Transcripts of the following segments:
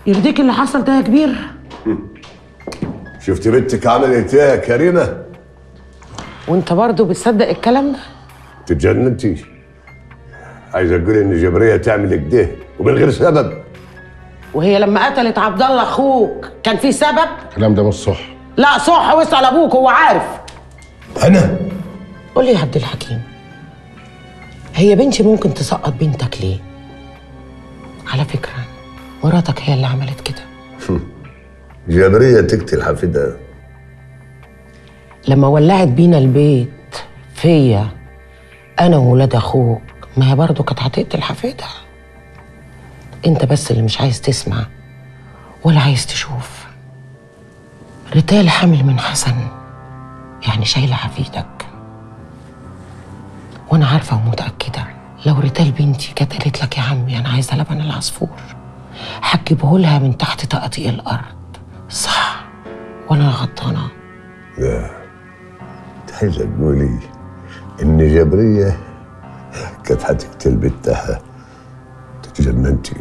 يرضيك اللي حصل ده يا كبير شفت بنتك عملت ايه يا كريمه وانت برضه بتصدق الكلام ده تتجننتي عايزه تقولي ان جبريه تعمل كده ومن غير سبب وهي لما قتلت عبد الله اخوك كان في سبب الكلام ده مش صح لا صح واسال ابوك هو عارف انا قول لي يا عبد الحكيم هي بنتي ممكن تسقط بنتك ليه على فكره مراتك هي اللي عملت كده جبريه تقتل حفيدها لما ولعت بينا البيت فيا انا وولاد اخوك ما هي برضه كانت هتقتل حفيدها انت بس اللي مش عايز تسمع ولا عايز تشوف ريتال حامل من حسن يعني شايله حفيدك وانا عارفه ومتاكده لو ريتال بنتي كانت قالت لك يا عمي انا عايزه لبن العصفور هتجيبه لها من تحت تقطيع الارض صح وانا غلطانه عايزه تقولي ان جبريه كانت هتقتل بنتها تتجننتي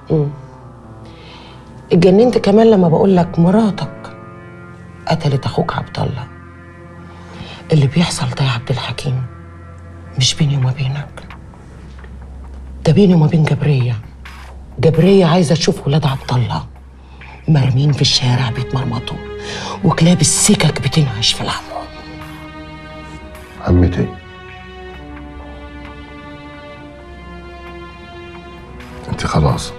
اتجننت كمان لما بقول لك مراتك قتلت اخوك عبد الله اللي بيحصل ده يا عبد الحكيم مش بيني وما بينك ده بيني وما بين جبريه جبريه عايزه تشوف ولاد عبد الله مرمين في الشارع بيتمرمطوا وكلاب السكك بتنعش في لحمهم عمتي انت خلاص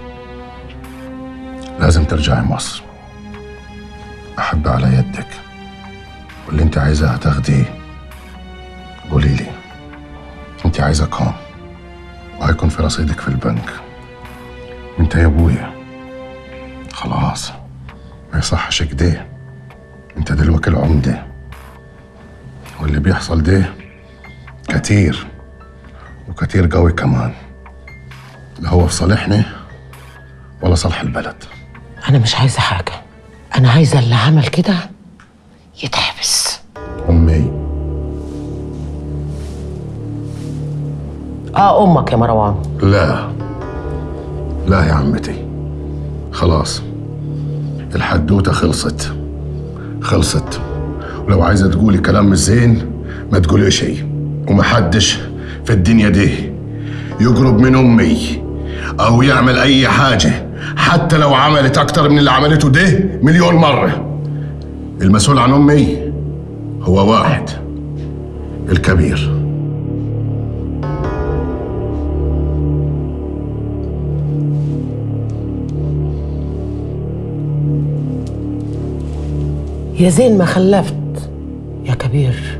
لازم ترجعي مصر احب على يدك واللي انت عايزاه تاخديه قولي لي انت عايزه كام وهيكون في رصيدك في البنك وانت يا ابويا خلاص ما يصحش كده انت دلوقتي العمده واللي بيحصل ده كتير وكتير قوي كمان لا هو في صالحنا ولا صالح البلد انا مش عايزه حاجه انا عايزه اللي عمل كده يتحبس امي اه امك يا مروان لا لا يا عمتي خلاص الحدوته خلصت خلصت ولو عايزه تقولي كلام مش زين ما تقولي شيء ومحدش في الدنيا دي يقرب من امي او يعمل اي حاجه حتى لو عملت اكتر من اللي عملته ده مليون مره المسؤول عن امي هو واحد الكبير يا زين ما خلفت يا كبير